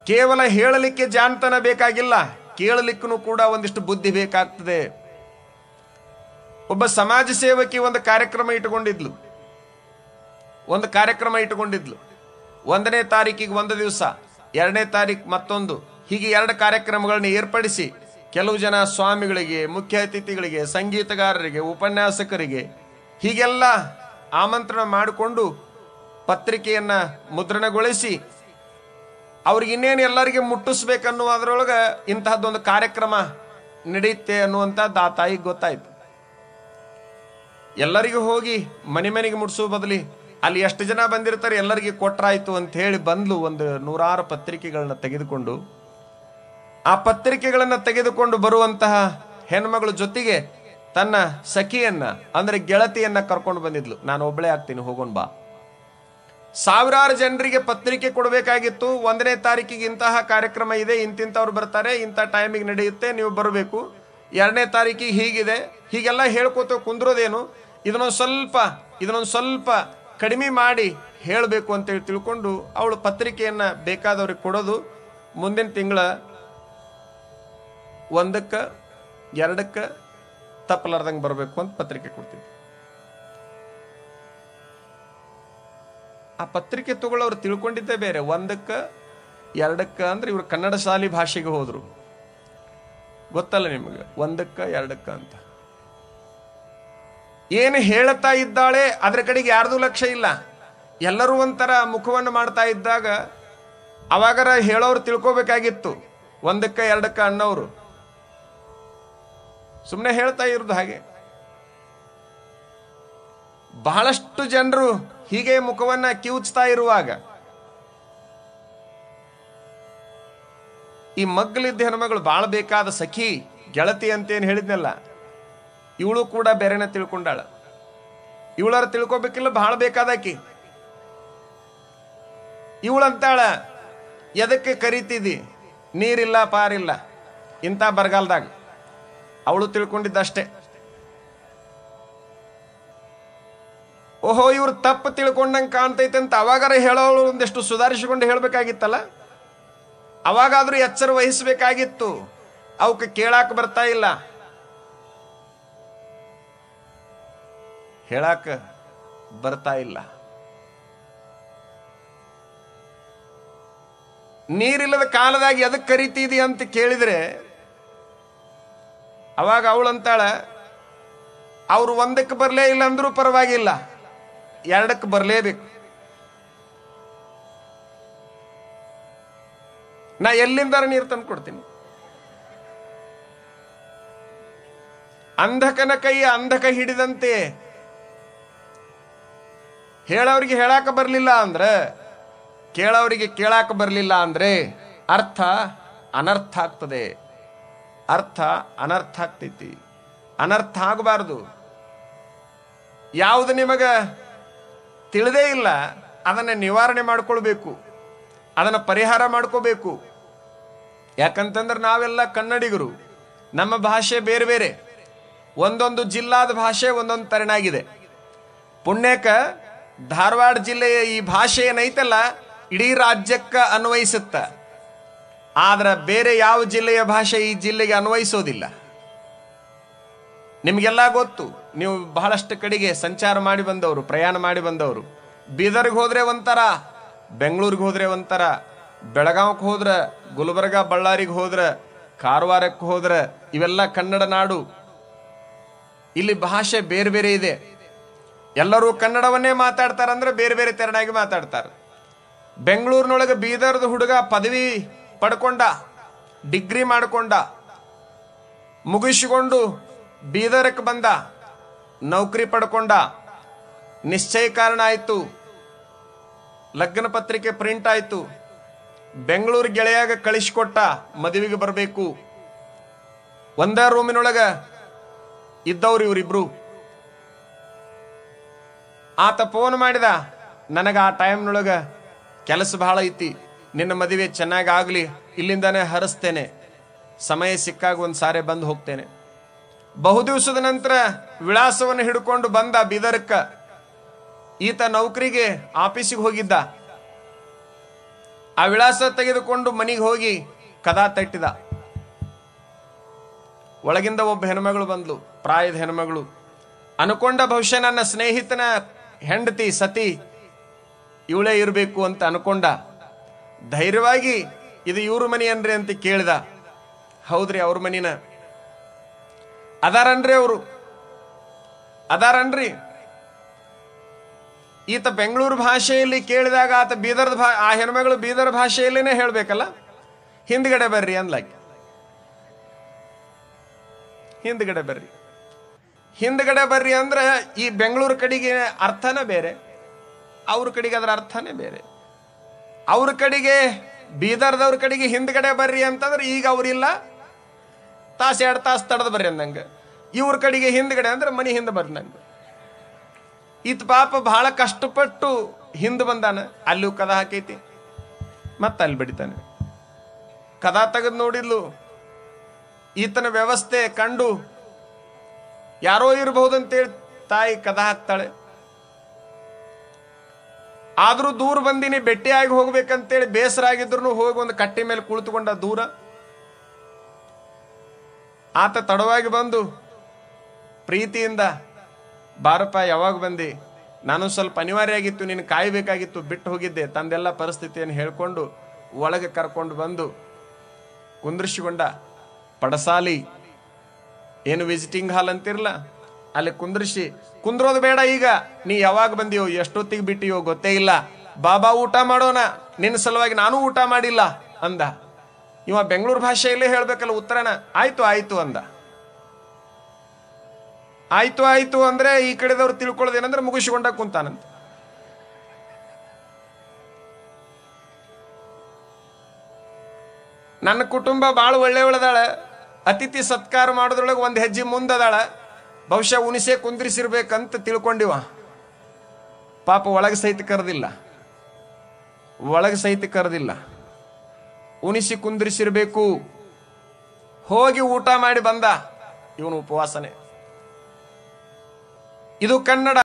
ಕೇವಲ ಹೇಳಲಿಕ್ಕೆ ಜಾಣತನ ಬೇಕಾಗಿಲ್ಲ ಕೇಳಲಿಕ್ಕೂ ಕೂಡ ಒಂದಿಷ್ಟು ಬುದ್ಧಿ ಬೇಕಾಗ್ತದೆ ಒಬ್ಬ ಸಮಾಜ ಸೇವಕಿ ಒಂದು ಕಾರ್ಯಕ್ರಮ ಇಟ್ಟುಕೊಂಡಿದ್ಲು ಒಂದು ಕಾರ್ಯಕ್ರಮ ಇಟ್ಟುಕೊಂಡಿದ್ಲು ಒಂದನೇ ತಾರೀಕಿಗೆ ಒಂದು ದಿವಸ ಎರಡನೇ ತಾರೀಕು ಮತ್ತೊಂದು ಹೀಗೆ ಎರಡು ಕಾರ್ಯಕ್ರಮಗಳನ್ನ ಏರ್ಪಡಿಸಿ ಕೆಲವು ಜನ ಸ್ವಾಮಿಗಳಿಗೆ ಮುಖ್ಯ ಅತಿಥಿಗಳಿಗೆ ಸಂಗೀತಗಾರರಿಗೆ ಉಪನ್ಯಾಸಕರಿಗೆ ಹೀಗೆಲ್ಲ ಆಮಂತ್ರಣ ಮಾಡಿಕೊಂಡು ಪತ್ರಿಕೆಯನ್ನ ಮುದ್ರಣಗೊಳಿಸಿ ಅವ್ರಿಗೆ ಇನ್ನೇನು ಎಲ್ಲರಿಗೆ ಮುಟ್ಟಿಸ್ಬೇಕನ್ನುವುದರೊಳಗೆ ಇಂತಹದ್ದೊಂದು ಕಾರ್ಯಕ್ರಮ ನಡೆಯುತ್ತೆ ಅನ್ನುವಂಥದ್ದು ಆ ತಾಯಿಗೆ ಗೊತ್ತಾಯ್ತು ಎಲ್ಲರಿಗೂ ಹೋಗಿ ಮನೆ ಮನೆಗೆ ಮುಟ್ಸೋ ಬದಲಿ ಅಲ್ಲಿ ಎಷ್ಟು ಜನ ಬಂದಿರ್ತಾರೆ ಎಲ್ಲರಿಗೆ ಕೊಟ್ರಾಯ್ತು ಅಂತ ಹೇಳಿ ಬಂದ್ಲು ಒಂದು ನೂರಾರು ಪತ್ರಿಕೆಗಳನ್ನ ತೆಗೆದುಕೊಂಡು ಆ ಪತ್ರಿಕೆಗಳನ್ನ ತೆಗೆದುಕೊಂಡು ಬರುವಂತಹ ಹೆಣ್ಮಗಳ ಜೊತೆಗೆ ತನ್ನ ಸಖಿಯನ್ನ ಅಂದ್ರೆ ಗೆಳತಿಯನ್ನ ಕರ್ಕೊಂಡು ಬಂದಿದ್ಲು ನಾನು ಒಬ್ಬಳೇ ಆಗ್ತೀನಿ ಹೋಗೋಣ ಬಾ ಸಾವಿರಾರು ಜನರಿಗೆ ಪತ್ರಿಕೆ ಕೊಡಬೇಕಾಗಿತ್ತು ಒಂದನೇ ತಾರೀಕಿಗೆ ಇಂತಹ ಕಾರ್ಯಕ್ರಮ ಇದೆ ಇಂತಿಂತವ್ರು ಬರ್ತಾರೆ ಇಂಥ ಟೈಮಿಗೆ ನಡೆಯುತ್ತೆ ನೀವು ಬರಬೇಕು ಎರಡನೇ ತಾರೀಕಿಗೆ ಹೀಗಿದೆ ಹೀಗೆಲ್ಲ ಹೇಳ್ಕೋತ ಕುಂದ್ರೋದೇನು ಇದನ್ನೊಂದು ಸ್ವಲ್ಪ ಇದನ್ನೊಂದು ಸ್ವಲ್ಪ ಕಡಿಮೆ ಮಾಡಿ ಹೇಳಬೇಕು ಅಂತೇಳಿ ತಿಳ್ಕೊಂಡು ಅವಳು ಪತ್ರಿಕೆಯನ್ನ ಬೇಕಾದವ್ರಿಗೆ ಕೊಡೋದು ಮುಂದಿನ ತಿಂಗಳ ಒಂದಕ್ಕೆ ಎರಡಕ್ಕೆ ತಪ್ಪಲಾರ್ದಂಗೆ ಬರಬೇಕು ಅಂತ ಪತ್ರಿಕೆ ಕೊಡ್ತೀವಿ ಆ ಪತ್ರಿಕೆ ತಗೊಳ್ಳೋರು ತಿಳ್ಕೊಂಡಿದ್ದೇ ಬೇರೆ ಒಂದಕ್ಕ ಎರಡಕ್ಕ ಅಂದ್ರೆ ಇವ್ರು ಕನ್ನಡ ಶಾಲಿ ಭಾಷೆಗೆ ಹೋದ್ರು ಗೊತ್ತಲ್ಲ ನಿಮಗೆ ಒಂದಕ್ಕ ಎರಡಕ್ಕ ಅಂತ ಏನು ಹೇಳುತ್ತಾ ಇದ್ದಾಳೆ ಅದ್ರ ಕಡೆಗೆ ಯಾರ್ದು ಲಕ್ಷ್ಯ ಇಲ್ಲ ಎಲ್ಲರೂ ಒಂಥರ ಮುಖವನ್ನು ಮಾಡ್ತಾ ಇದ್ದಾಗ ಅವಾಗರ ಹೇಳೋರು ತಿಳ್ಕೊಬೇಕಾಗಿತ್ತು ಒಂದಕ್ಕ ಎರಡಕ್ಕ ಅನ್ನೋರು ಸುಮ್ಮನೆ ಹೇಳ್ತಾ ಇರೋದು ಹಾಗೆ ಬಹಳಷ್ಟು ಜನರು ಹೀಗೆ ಮುಖವನ್ನ ಕಿವುಚ್ತಾ ಇರುವಾಗ ಈ ಮಗ್ಗಲಿದ್ದ ಹೆಣ್ಮಗಳು ಬಾಳ ಬೇಕಾದ ಸಖಿ ಗೆಳತಿ ಅಂತೇನು ಹೇಳಿದ್ನಲ್ಲ ಇವಳು ಕೂಡ ಬೇರೆನ ತಿಳ್ಕೊಂಡಾಳ ಇವಳರ ತಿಳ್ಕೊಬೇಕಿಲ್ಲ ಬಹಳ ಬೇಕಾದಾಕಿ ಇವಳಂತಾಳ ಎದಕ್ಕೆ ಕರಿತಿದಿ ನೀರಿಲ್ಲ ಪಾರಿಲ್ಲ ಇಂಥ ಬರಗಾಲದಾಗ ಅವಳು ತಿಳ್ಕೊಂಡಿದ್ದಷ್ಟೇ ಓಹೋ ಇವ್ರು ತಪ್ಪು ತಿಳ್ಕೊಂಡಂಗೆ ಕಾಣ್ತೈತೆ ಅಂತ ಅವಾಗಾರ ಹೇಳೋಳು ಒಂದಿಷ್ಟು ಸುಧಾರಿಸಿಕೊಂಡು ಹೇಳಬೇಕಾಗಿತ್ತಲ್ಲ ಅವಾಗಾದ್ರೂ ಎಚ್ಚರ ವಹಿಸಬೇಕಾಗಿತ್ತು ಅವಕ್ಕೆ ಕೇಳಾಕ ಬರ್ತಾ ಇಲ್ಲ ಹೇಳಾಕ ಬರ್ತಾ ಇಲ್ಲ ನೀರಿಲ್ಲದ ಕಾಲದಾಗ ಎದಕ್ ಕರಿತಿದಿ ಅಂತ ಕೇಳಿದ್ರೆ ಅವಾಗ ಅವಳಂತಾಳ ಅವ್ರು ಒಂದಕ್ಕೆ ಬರಲೇ ಇಲ್ಲ ಅಂದ್ರೂ ಪರವಾಗಿಲ್ಲ ಎರಡಕ್ಕೆ ಬರಲೇಬೇಕು ನಾ ಎಲ್ಲಿಂದಾರ ನೀರು ತಂದು ಕೊಡ್ತೀನಿ ಅಂಧಕನ ಕೈಯ ಅಂಧಕ ಹಿಡಿದಂತೆ ಹೇಳೋರಿಗೆ ಹೇಳಾಕ ಬರಲಿಲ್ಲ ಅಂದ್ರೆ ಕೇಳೋರಿಗೆ ಕೇಳಾಕ ಬರಲಿಲ್ಲ ಅಂದ್ರೆ ಅರ್ಥ ಅನರ್ಥ ಆಗ್ತದೆ ಅರ್ಥ ಅನರ್ಥ ಆಗ್ತೈತಿ ಅನರ್ಥ ಆಗಬಾರ್ದು ಯಾವುದು ನಿಮಗ ತಿಳಿದೇ ಇಲ್ಲ ಅದನ್ನ ನಿವಾರಣೆ ಮಾಡ್ಕೊಳ್ಬೇಕು ಅದನ್ನ ಪರಿಹಾರ ಮಾಡ್ಕೋಬೇಕು ಯಾಕಂತಂದ್ರೆ ನಾವೆಲ್ಲ ಕನ್ನಡಿಗರು ನಮ್ಮ ಭಾಷೆ ಬೇರೆ ಬೇರೆ ಒಂದೊಂದು ಜಿಲ್ಲಾದ ಭಾಷೆ ಒಂದೊಂದು ತರನಾಗಿದೆ ಪುಣ್ಯಕ ಧಾರವಾಡ ಜಿಲ್ಲೆಯ ಈ ಭಾಷೆ ಏನೈತಲ್ಲ ಇಡೀ ರಾಜ್ಯಕ್ಕ ಅನ್ವಯಿಸುತ್ತ ಆದ್ರೆ ಬೇರೆ ಯಾವ ಜಿಲ್ಲೆಯ ಭಾಷೆ ಈ ಜಿಲ್ಲೆಗೆ ಅನ್ವಯಿಸೋದಿಲ್ಲ ನಿಮಗೆಲ್ಲ ಗೊತ್ತು ನೀವು ಬಹಳಷ್ಟು ಕಡೆಗೆ ಸಂಚಾರ ಮಾಡಿ ಬಂದವರು ಪ್ರಯಾಣ ಮಾಡಿ ಬಂದವರು ಬೀದರ್ಗೆ ಹೋದ್ರೆ ಒಂಥರ ಬೆಂಗಳೂರಿಗೆ ಹೋದ್ರೆ ಒಂಥರ ಬೆಳಗಾವಕ್ಕೆ ಹೋದ್ರೆ ಗುಲ್ಬರ್ಗ ಬಳ್ಳಾರಿಗೆ ಹೋದ್ರೆ ಕಾರವಾರಕ್ಕೆ ಹೋದ್ರೆ ಇವೆಲ್ಲ ಕನ್ನಡ ನಾಡು ಇಲ್ಲಿ ಭಾಷೆ ಬೇರೆ ಬೇರೆ ಇದೆ ಎಲ್ಲರೂ ಕನ್ನಡವನ್ನೇ ಮಾತಾಡ್ತಾರಂದ್ರೆ ಬೇರೆ ಬೇರೆ ತೆರನಾಗಿ ಮಾತಾಡ್ತಾರೆ ಬೆಂಗಳೂರಿನೊಳಗೆ ಬೀದರ್ದ ಹುಡುಗ ಪದವಿ ಪಡ್ಕೊಂಡ ಡಿಗ್ರಿ ಮಾಡ್ಕೊಂಡ ಮುಗಿಸಿಕೊಂಡು ಬೀದರಕ್ಕೆ ಬಂದ ನೌಕರಿ ಪಡ್ಕೊಂಡ ನಿಶ್ಚಯಕಾರಣ ಆಯ್ತು ಲಗ್ನ ಪತ್ರಿಕೆ ಪ್ರಿಂಟ್ ಆಯ್ತು ಬೆಂಗಳೂರು ಗೆಳೆಯಾಗ ಕಳಿಸಿಕೊಟ್ಟ ಮದುವೆಗೆ ಬರಬೇಕು ಒಂದೇ ರೂಮಿನೊಳಗ ಇದ್ದವ್ರು ಇವರಿಬ್ರು ಆತ ಫೋನ್ ಮಾಡಿದ ನನಗ ಆ ಟೈಮ್ನೊಳಗ ಕೆಲಸ ಬಹಳ ಐತಿ ನಿನ್ನ ಮದುವೆ ಚೆನ್ನಾಗಿ ಆಗ್ಲಿ ಇಲ್ಲಿಂದಾನೇ ಹರಿಸ್ತೇನೆ ಸಮಯ ಸಿಕ್ಕಾಗ ಒಂದು ಸಾರೆ ಬಂದು ಹೋಗ್ತೇನೆ ಬಹುದಿವಸದ ನಂತರ ವಿಳಾಸವನ್ನು ಹಿಡ್ಕೊಂಡು ಬಂದ ಬೀದರ್ಕ ಈತ ನೌಕರಿಗೆ ಆಫೀಸಿಗೆ ಹೋಗಿದ್ದ ಆ ವಿಳಾಸ ತೆಗೆದುಕೊಂಡು ಮನೆಗೆ ಹೋಗಿ ಕದಾ ತಟ್ಟಿದ ಒಳಗಿಂದ ಒಬ್ಬ ಹೆಣ್ಮಗಳು ಬಂದ್ಲು ಪ್ರಾಯದ ಹೆಣ್ಮಗಳು ಅನ್ಕೊಂಡ ಬಹುಶಃ ನನ್ನ ಸ್ನೇಹಿತನ ಹೆಂಡತಿ ಸತಿ ಇವಳೇ ಇರಬೇಕು ಅಂತ ಅನ್ಕೊಂಡ ಧೈರ್ಯವಾಗಿ ಇದು ಇವ್ರ ಮನಿ ಅನ್ರಿ ಅಂತ ಕೇಳಿದ ಹೌದ್ರಿ ಅವ್ರ ಮನಿನ ಅದಾರನ್ರಿ ಅವರು ಅದಾರನ್ರಿ ಈತ ಬೆಂಗಳೂರು ಭಾಷೆಯಲ್ಲಿ ಕೇಳಿದಾಗ ಆತ ಬೀದರ್ದ ಭಾ ಆ ಹೆಣ್ಮಗಳು ಬೀದರ್ ಭಾಷೆಯಲ್ಲೇನೆ ಹೇಳ್ಬೇಕಲ್ಲ ಹಿಂದ್ಗಡೆ ಬರ್ರಿ ಅನ್ಲಾಕಿ ಹಿಂದ್ಗಡೆ ಬರ್ರಿ ಹಿಂದ್ಗಡೆ ಬರ್ರಿ ಅಂದ್ರೆ ಈ ಬೆಂಗಳೂರು ಕಡೆಗೆ ಅರ್ಥನೇ ಬೇರೆ ಅವ್ರ ಕಡೆಗೆ ಅದರ ಅರ್ಥನೇ ಬೇರೆ ಅವ್ರ ಕಡೆಗೆ ಬೀದರ್ದವ್ರ ಕಡೆಗೆ ಹಿಂದ್ಗಡೆ ಬರ್ರಿ ಅಂತಂದ್ರೆ ಈಗ ಅವ್ರಿಲ್ಲ ತಾಸು ಎರಡು ತಾಸು ತಡದ್ ಬರ್ರಿ ಅಂದಂಗೆ ಇವ್ರ ಕಡೆಗೆ ಹಿಂದ್ಗಡೆ ಅಂದ್ರೆ ಮನಿ ಹಿಂದೆ ಬರ್ರಿ ನಂಗೆ ಈತ ಪಾಪ ಬಹಳ ಕಷ್ಟಪಟ್ಟು ಹಿಂದೆ ಬಂದಾನ ಅಲ್ಲೂ ಕದ ಹಾಕೈತಿ ಮತ್ತೆ ಅಲ್ಲಿ ಬಡಿತಾನೆ ಕದ ತೆಗೆದು ನೋಡಿದ್ಲು ಈತನ ವ್ಯವಸ್ಥೆ ಕಂಡು ಯಾರೋ ಇರಬಹುದಂತೇಳಿ ತಾಯಿ ಕದ ಹಾಕ್ತಾಳೆ ಆದ್ರೂ ದೂರ ಬಂದಿನಿ ಭೇಟಿಯಾಗಿ ಹೋಗ್ಬೇಕಂತೇಳಿ ಬೇಸರ ಆಗಿದ್ರು ಹೋಗಿ ಒಂದು ಕಟ್ಟಿ ಮೇಲೆ ಕುಳಿತುಕೊಂಡ ದೂರ ಆತ ತಡವಾಗಿ ಬಂದು ಪ್ರೀತಿಯಿಂದ ಬಾರಪ್ಪ ಯಾವಾಗ ಬಂದಿ ನಾನು ಸ್ವಲ್ಪ ಅನಿವಾರ್ಯ ಆಗಿತ್ತು ನೀನು ಕಾಯಬೇಕಾಗಿತ್ತು ಬಿಟ್ಟು ಹೋಗಿದ್ದೆ ತಂದೆಲ್ಲ ಪರಿಸ್ಥಿತಿಯನ್ನು ಹೇಳ್ಕೊಂಡು ಒಳಗೆ ಕರ್ಕೊಂಡು ಬಂದು ಕುಂದ್ರಿಸಿಕೊಂಡ ಪಡಸಾಲಿ ಏನು ವಿಸಿಟಿಂಗ್ ಹಾಲ್ ಅಂತಿರಲ್ಲ ಅಲ್ಲಿ ಕುಂದ್ರಿಸಿ ಕುಂದ್ರೋದು ಬೇಡ ಈಗ ನೀ ಯಾವಾಗ ಬಂದಿಯೋ ಎಷ್ಟೊತ್ತಿಗೆ ಬಿಟ್ಟಿಯೋ ಗೊತ್ತೇ ಇಲ್ಲ ಬಾಬಾ ಊಟ ಮಾಡೋಣ ನಿನ್ನ ಸಲುವಾಗಿ ನಾನು ಊಟ ಮಾಡಿಲ್ಲ ಅಂದ ಇವ ಬೆಂಗಳೂರು ಭಾಷೆಯಲ್ಲೇ ಹೇಳ್ಬೇಕಲ್ಲ ಉತ್ತರನ ಆಯ್ತು ಆಯ್ತು ಅಂದ ಆಯ್ತು ಆಯ್ತು ಅಂದ್ರೆ ಈ ಕಡೆದವ್ರು ತಿಳ್ಕೊಳ್ಳೋದೇನಂದ್ರೆ ಮುಗಿಸಿಕೊಂಡ ಕುಂತಾನಂತ ನನ್ನ ಕುಟುಂಬ ಭಾಳ ಒಳ್ಳೆಯವಳದಾಳ ಅತಿಥಿ ಸತ್ಕಾರ ಮಾಡೋದ್ರೊಳಗೆ ಒಂದು ಹೆಜ್ಜೆ ಮುಂದದಾಳ ಬಹುಶಃ ಉಣಿಸೆ ಕುಂದ್ರಿಸಿರ್ಬೇಕಂತ ತಿಳ್ಕೊಂಡಿವ ಪಾಪ ಒಳಗೆ ಸಹಿತ ಕರೆದಿಲ್ಲ ಒಳಗೆ ಸಹಿತ ಕರೆದಿಲ್ಲ ಉಣಿಸಿ ಕುಂದ್ರಿಸಿರ್ಬೇಕು ಹೋಗಿ ಊಟ ಮಾಡಿ ಬಂದ ಇವನು ಉಪವಾಸನೆ ಇದು ಕನ್ನಡ